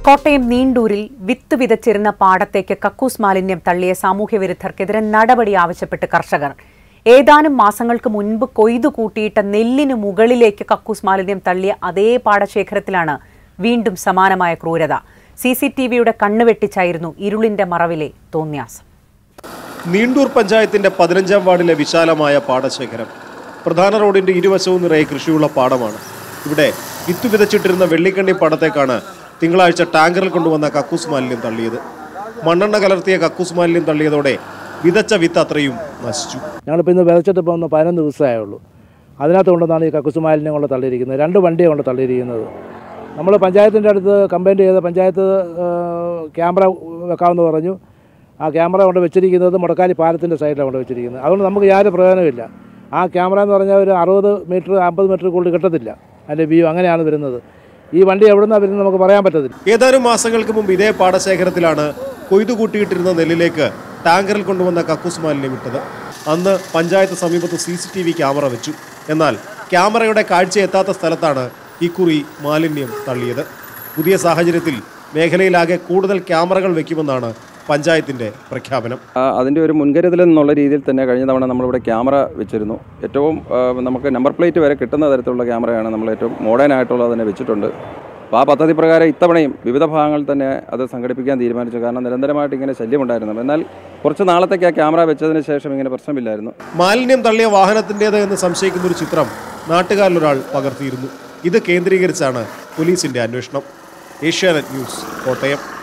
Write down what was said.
കോട്ടയം നീണ്ടൂരിൽ വിത്ത് വിതച്ചിരുന്ന പാടത്തേക്ക് കക്കൂസ് മാലിന്യം തള്ളിയ സാമൂഹ്യ വിരുദ്ധർക്കെതിരെ നടപടി ആവശ്യപ്പെട്ട് കർഷകർ ഏതാനും മാസങ്ങൾക്ക് മുൻപ് കൊയ്തു കൂട്ടിയിട്ട നെല്ലിനു മുകളിലേക്ക് കക്കൂസ് മാലിന്യം തള്ളിയ അതേ പാടശേഖരത്തിലാണ് വീണ്ടും സമാനമായ ക്രൂരത സി സി ടി വിയുടെ കണ്ണുവെട്ടിച്ചായിരുന്നു ഇരുളിന്റെ മറവിലെ തോന്നിയാസം നീണ്ടൂർ പഞ്ചായത്തിന്റെ പതിനഞ്ചാം വാർഡിലെ വിശാലമായ പാടശേഖരം പ്രധാന റോഡിന്റെ ഇരുവശവും നിറയെ കൃഷിയുള്ള പാടമാണ് ഇവിടെ വിത്ത് വിതച്ചിട്ടിരുന്ന വെള്ളിക്കണ്ണി പാടത്തേക്കാണ് തിങ്കളാഴ്ച ടാങ്കറിൽ കൊണ്ടുവന്ന കക്കൂസ് മാലിന്യം തള്ളിയത് മണ്ണെണ്ണ കലർത്തിയ കക്കൂസ് മാലിന്യം തള്ളിയതോടെ വിതച്ച വിത്ത് അത്രയും നശിച്ചു ഞങ്ങളിപ്പോൾ ഇന്ന് വിതച്ചിട്ട് ഇപ്പോൾ ഒന്ന് പതിനൊന്ന് ദിവസമേ ഉള്ളൂ അതിനകത്ത് കൊണ്ടുവന്നാണ് ഈ കക്കുസ് മാലിന്യം കൊണ്ട് തള്ളിയിരിക്കുന്നത് രണ്ട് വണ്ടിയാണ് കൊണ്ട് തള്ളിയിരിക്കുന്നത് നമ്മൾ പഞ്ചായത്തിൻ്റെ അടുത്ത് കംപ്ലയിൻറ്റ് ചെയ്ത പഞ്ചായത്ത് ആ, ക്യാമറ വെക്കാമെന്ന് പറഞ്ഞു ആ ക്യാമറ കൊണ്ട് വെച്ചിരിക്കുന്നത് മുടക്കാലി പാലത്തിൻ്റെ സൈഡിലാണ് കൊണ്ട് വെച്ചിരിക്കുന്നത് അതുകൊണ്ട് നമുക്ക് യാതൊരു പ്രയോജനമില്ല ആ ക്യാമറ എന്ന് പറഞ്ഞാൽ ഒരു അറുപത് മീറ്റർ അമ്പത് മീറ്റർ കൂടുതൽ കിട്ടത്തില്ല അതിൻ്റെ വ്യൂ അങ്ങനെയാണ് വരുന്നത് ഈ വണ്ടി എവിടെ നിന്നാണ് വരുന്നത് നമുക്ക് പറയാൻ പറ്റത്തില്ല ഏതാനും മാസങ്ങൾക്ക് മുമ്പ് ഇതേ പാടശേഖരത്തിലാണ് കൊയ്തു കൂട്ടിയിട്ടിരുന്ന നെല്ലിലേക്ക് ടാങ്കറിൽ കൊണ്ടുവന്ന കക്കൂസ് മാലിന്യം ഇട്ടത് അന്ന് പഞ്ചായത്ത് സമീപത്ത് C C T V camera വെച്ചു എന്നാൽ ക്യാമറയുടെ കാഴ്ച എത്താത്ത സ്ഥലത്താണ് ഇക്കുറി മാലിന്യം തള്ളിയത് പുതിയ സാഹചര്യത്തിൽ മേഖലയിലാകെ കൂടുതൽ ക്യാമറകൾ വെക്കുമെന്നാണ് പഞ്ചായത്തിന്റെ പ്രഖ്യാപനം ആ, അതിൻ്റെ ഒരു മുൻകരുതൽ എന്നുള്ള രീതിയിൽ തന്നെ കഴിഞ്ഞ തവണ നമ്മളിവിടെ ക്യാമറ വെച്ചിരുന്നു ഏറ്റവും ആ, നമുക്ക് നമ്പർ പ്ലേറ്റ് വരെ കിട്ടുന്ന തരത്തിലുള്ള ക്യാമറയാണ് നമ്മൾ ഏറ്റവും മോഡേൺ ആയിട്ടുള്ളത് തന്നെ വെച്ചിട്ടുണ്ട് അപ്പോൾ ആ പദ്ധതി പ്രകാരം ഇത്തവണയും വിവിധ ഭാഗങ്ങളിൽ തന്നെ അത് സംഘടിപ്പിക്കാൻ തീരുമാനിച്ചു കാരണം നിരന്തരമായിട്ട് ഇങ്ങനെ ശല്യമുണ്ടായിരുന്നു എന്നാൽ കുറച്ച് നാളത്തേക്ക് ആ ക്യാമറ വെച്ചതിന് ശേഷം ഇങ്ങനെ പ്രശ്നമില്ലായിരുന്നു മാലിന്യം തള്ളിയ വാഹനത്തിൻ്റേത് എന്ന് സംശയിക്കുന്ന ഒരു ചിത്രം നാട്ടുകാരിലൊരാൾ പകർത്തിയിരുന്നു ഇത് കേന്ദ്രീകരിച്ചാണ് പോലീസിന്റെ അന്വേഷണം ഏഷ്യാനെറ്റ് ന്യൂസ് കോട്ടയം